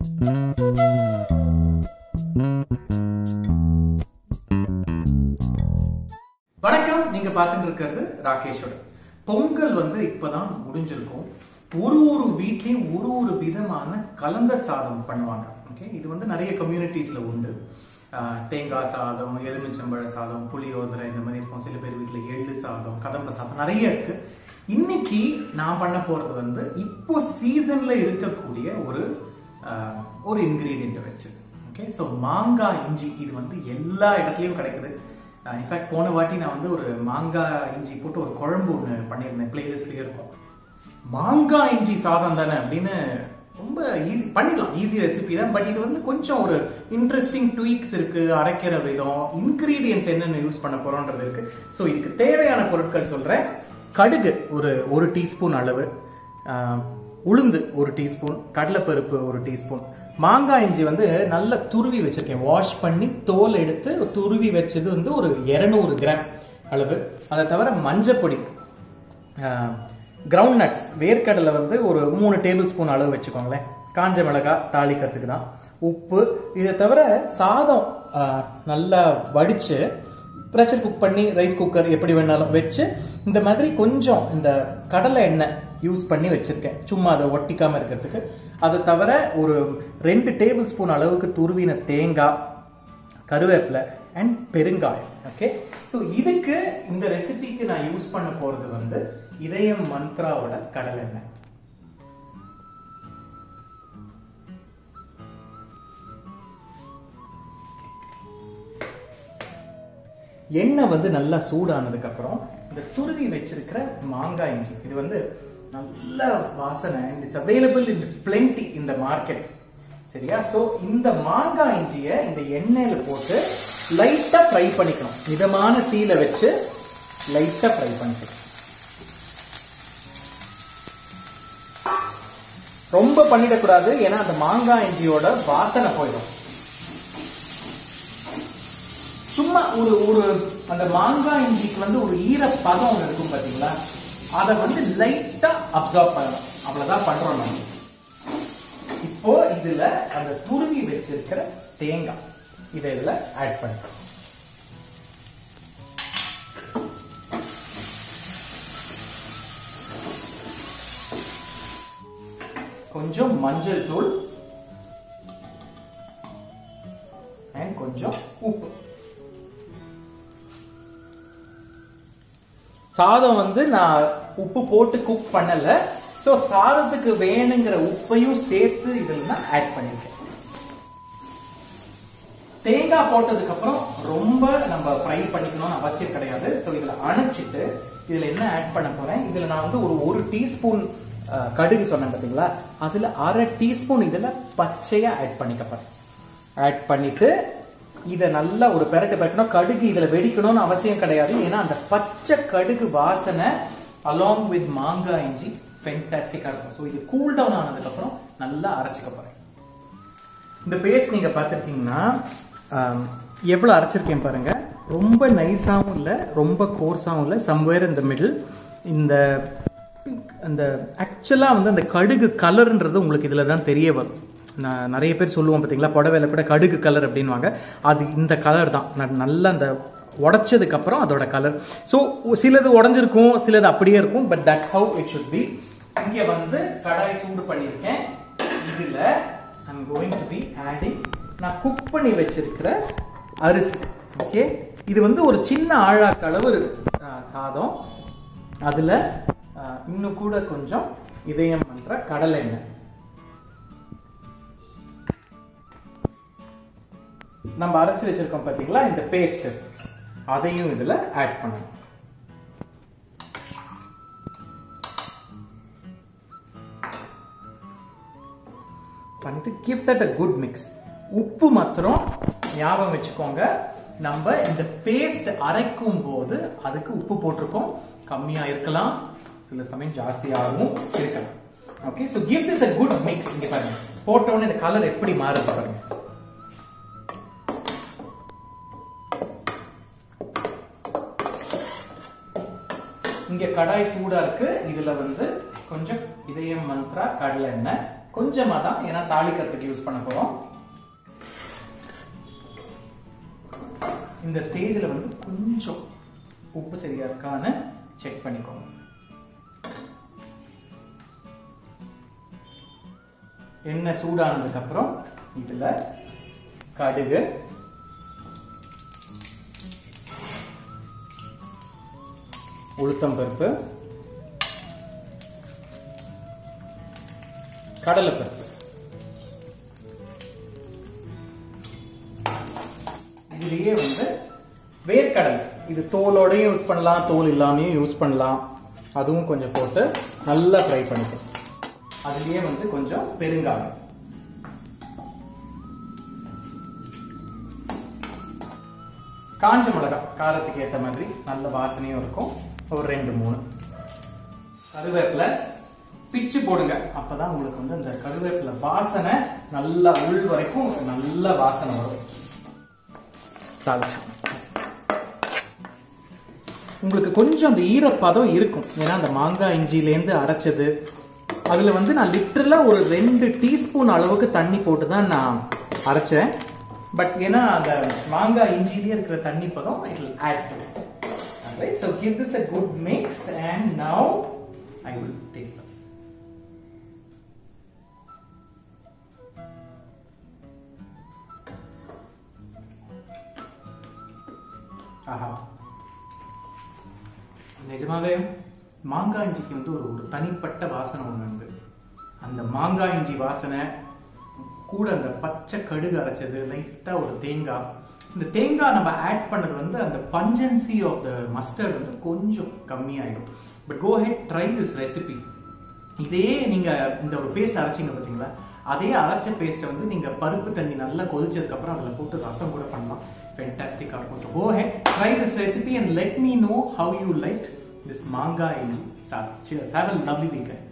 வணக்கம் நீங்க பார்த்துட்டு இருக்கிறது ராகேஷோட பொங்கல் வந்து இப்பதான் முடிஞ்சிருக்கும் ஒரு ஒரு வீட்லயும் ஒரு ஒரு விதமான கலந்த சாதம் பண்ணுவாங்க ஓகே இது வந்து நிறைய கம்யூனிட்டிஸ்ல உண்டு ஆஹ் தேங்காய் சாதம் எலுமிச்சம்பழ சாதம் புளியோதரை இந்த மாதிரி இருக்கும் சில பேர் வீட்டில் எள்ளு சாதம் கதம்ப சாதம் நிறைய இருக்கு இன்னைக்கு நான் பண்ண போறது வந்து இப்போ சீசன்ல இருக்கக்கூடிய ஒரு ஆஹ், ஒரு இன்கிரீடியன்ட் வச்சு ஓகே ஸோ மாங்காய் இஞ்சி இது வந்து எல்லா இடத்துலையும் கிடைக்குது இன்ஃபேக்ட் போன வாட்டி நான் வந்து ஒரு மாங்காய் இஞ்சி போட்டு ஒரு குழம்பு ஒன்று பண்ணியிருந்தேன் பிளேலிஸ்ட்லேயே இருக்கும் மாங்காய் இஞ்சி சாதம் தானே அப்படின்னு ரொம்ப ஈஸி பண்ணிடலாம் ஈஸி ரெசிபி தான் பட் இது வந்து கொஞ்சம் ஒரு இன்ட்ரெஸ்டிங் ட்வீக்ஸ் இருக்கு அரைக்கிற விதம் இன்கிரீடியன்ஸ் என்னென்ன யூஸ் பண்ண போறோன்றது இருக்கு ஸோ இதுக்கு தேவையான பொருட்கள் சொல்றேன் கடுகு ஒரு ஒரு டீஸ்பூன் அளவு ஆஹ், உளுந்து ஒரு டீஸ்பூன் கடலைப்பருப்பு ஒரு டீஸ்பூன் மாங்காய் இஞ்சி வந்து நல்லா துருவி வச்சிருக்கேன் வாஷ் பண்ணி தோல் எடுத்து துருவி வச்சது வந்து ஒரு 200 கிராம் அளவு அதை தவிர மஞ்சப்பொடி கிரவுண்ட் நட்ஸ் வேர்க்கடலை வந்து ஒரு மூணு டேபிள் ஸ்பூன் அளவு வச்சுக்கோங்களேன் காஞ்ச மிளகாய் தாளிக்கிறதுக்கு தான் உப்பு இதை தவிர சாதம் ஆஹ், நல்லா வடிச்சு ப்ரெஷர் குக் பண்ணி ரைஸ் குக்கர் எப்படி வேணாலும் வச்சு இந்த மாதிரி கொஞ்சம் இந்த கடலை எண்ணெய் யூஸ் பண்ணி வச்சிருக்கேன் சும்மா அதை ஒட்டிக்காம இருக்கிறதுக்கு அது தவிர ஒரு ரெண்டு டேபிள் ஸ்பூன் அளவுக்கு துருவின தேங்காய் கருவேப்பிலை அண்ட் பெருங்காயம் ஓகே ஸோ இதுக்கு இந்த ரெசிபிக்கு நான் யூஸ் பண்ண போறது வந்து இதயம் மந்த்ராவோட கடலை எண்ணெய் எண்ணெய் வந்து நல்லா சூடானதுக்கு அப்புறம் இந்த துருவி வச்சிருக்கிற மாங்காய் இஞ்சி இது வந்து நல்ல வாசனை and it's available in plenty இந்த மார்க்கெட் சரியா ஸோ இந்த மாங்காய் இஞ்சியை இந்த எண்ணெயில போட்டு லைட்டா ஃப்ரை பண்ணிக்கணும் மிதமான தீயில வச்சு லைட்டா ஃப்ரை பண்ணிக்கணும் ரொம்ப பண்ணிடக்கூடாது ஏன்னா அந்த மாங்காய் இஞ்சியோட வாசனை போயிடும் சும்மா ஒரு ஒரு அந்த மாங்காய் இஞ்சிக்கு வந்து ஒரு ஈர பதம் ஒன்று இருக்கும் பாத்தீங்களா அதை வந்து லைட்டா அப்சர்வ் பண்ணணும் அவ்வளவுதான் பண்றோம் நம்ம இப்போ இதுல அந்த துருவி வச்சிருக்கிற தேங்காய் இதை இதுல ஆட் பண்ணிக்கலாம் கொஞ்சம் மஞ்சள் தூள் அண்ட் கொஞ்சம் உப்பு சாதம் வந்து நான் உப்பு போட்டு குக் பண்ணல சோ சாதத்துக்கு வேணுங்கிற உப்பையும் சேர்த்து இதுல நான் ஆட் பண்ணிருக்கேன் தேங்காய் போட்டதுக்கு அப்புறம் ரொம்ப நம்ம ஃப்ரை பண்ணிக்கணும்னு அவசியம் கிடையாது சோ இதுல அணைச்சிட்டு இதுல என்ன ஆட் பண்ண போறேன் இதுல நான் வந்து ஒரு ஒரு டீஸ்பூன் கடுகு சொன்னேன் பாத்தீங்களா அதுல அரை டீஸ்பூன் இதுல பச்சையா ஆட் பண்ணிக்க போறேன் ஆட் பண்ணிட்டு இதை நல்லா ஒரு பெரட்டு பெரட்டணும் கடுகு இதுல வெடிக்கணும்னு அவசியம் கிடையாது ஏன்னா அந்த பச்சை கடுகு வாசனை அலாங் வித் மாங்காய் இஞ்சி ஃபென்டாஸ்டிக்கா இருக்கும் ஸோ இது கூல் டவுன் ஆனதுக்கு அப்புறம் நல்லா அரைச்சிக்க போறேன் இந்த பேஸ்ட் நீங்க பார்த்துருக்கீங்கன்னா ஆம், எவ்வளவு அரைச்சிருக்கேன் பாருங்க ரொம்ப நைஸாவும் இல்லை ரொம்ப கோர்ஸாவும் இல்லை சம்வேர் இந்த மிடில் இந்த அந்த ஆக்சுவலாக வந்து அந்த கடுகு கலர்ன்றது உங்களுக்கு இதில் தான் தெரிய வரும் நான் நிறைய பேர் சொல்லுவோம் பார்த்தீங்களா புடவையில கூட கடுகு கலர் அப்படின்வாங்க அது இந்த கலர் தான் ந- நல்ல அந்த உடைச்சதுக்கு அப்புறம் அதோட கலர் ஸோ சிலது உடஞ்சிருக்கும் சிலது அப்படியே இருக்கும் but that's how it should be இங்கே வந்து கடாய் சூடு பண்ணியிருக்கேன் இதில் I'm going to be adding நான் குக் பண்ணி வச்சிருக்கிற அரிசி ஓகே இது வந்து ஒரு சின்ன ஆழாக்கு அளவு ஆ, சாதம் அதில் இன்னும் கூட கொஞ்சம் இதயம் பண்ற கடலை எண்ணெய் நம்ம அரைச்சு வச்சிருக்கோம் பாத்தீங்களா இந்த பேஸ்ட் அதையும் இதுல ஆட் பண்ணணும் பண்ணிட்டு give that a good mix உப்பு மாத்திரம் ஞாபகம் வச்சுக்கோங்க நம்ம இந்த பேஸ்ட் அரைக்கும் போது அதுக்கு உப்பு போட்டிருக்கோம் கம்மியா இருக்கலாம் சில சமயம் ஜாஸ்தியாகவும் இருக்கலாம் okay so give this a good mix இங்க பாருங்க போட்ட உடனே இந்த கலர் எப்படி மாறுது பாருங்க இங்க கடாய் சூடா இருக்கு இதுல வந்து கொஞ்சம் இதயம் மந்த்ரா கடலை எண்ணெய் கொஞ்சமா தான் ஏன்னா தாளிக்கிறதுக்கு யூஸ் பண்ண போறோம் இந்த ஸ்டேஜில் வந்து கொஞ்சம் உப்பு சரியா இருக்கான்னு செக் பண்ணிக்கோங்க எண்ணெய் சூடானதுக்கு அப்புறம் இதுல கடுகு உளுத்தம் பருப்பு கடலைப்பருப்பு இதுலயே வந்து வேர்க்கடலை இது தோலோடையும் யூஸ் பண்ணலாம் தோல் இல்லாமையும் யூஸ் பண்ணலாம் அதுவும் கொஞ்சம் போட்டு நல்லா ஃப்ரை பண்ணிக்கணும் அதுலயே வந்து கொஞ்சம் பெருங்காயம் காஞ்ச மிளகாய் காரத்துக்கு ஏற்ற மாதிரி நல்ல வாசனையும் இருக்கும் ஒரு ரெண்டு மூணு கருவேப்பிலை பிச்சு போடுங்க அப்பதான் உங்களுக்கு வந்து அந்த கருவேப்பிலை வாசனை நல்லா உள் வரைக்கும் நல்ல வாசனை வரும் தாளிச்சு உங்களுக்கு கொஞ்சம் அந்த ஈரப்பதம் இருக்கும் ஏன்னா அந்த மாங்காய் இஞ்சிலேருந்து அரைச்சது அதில் வந்து நான் லிட்டரலாக ஒரு ரெண்டு டீஸ்பூன் அளவுக்கு தண்ணி போட்டு தான் நான் அரைச்சேன் பட் ஏன்னா அந்த மாங்காய் இஞ்சிலேயே இருக்கிற தண்ணி பதம் it will add to Alright, so give this a good mix and now I will taste them. ஆஹா நிஜமாவே மாங்காய் இஞ்சிக்கு வந்து ஒரு ஒரு தனிப்பட்ட வாசனை ஒன்று உண்டு அந்த மாங்காய் இஞ்சி வாசனை கூட அந்த பச்சை கடுகு அரைச்சது லைட்டாக ஒரு தேங்காய் இந்த தேங்காய் நம்ம ஆட் பண்ணது வந்து அந்த பஞ்சன்சி ஆஃப் த மஸ்டர்ட் வந்து கொஞ்சம் கம்மியாயிடும் but go ahead try this recipe இதே நீங்க இந்த ஒரு பேஸ்ட் அரைச்சிங்க பார்த்தீங்களா அதே அரைச்ச பேஸ்ட்டை வந்து நீங்க பருப்பு தண்ணி நல்லா கொதிச்சதுக்கு அப்புறம் அதில் போட்டு ரசம் கூட பண்ணலாம் ஃபென்டாஸ்டிக்காக இருக்கும் so go ahead try this recipe and let me know how you like this மாங்காய் சார் ஹேவ் அ லவ்லி வீக்கெண்ட்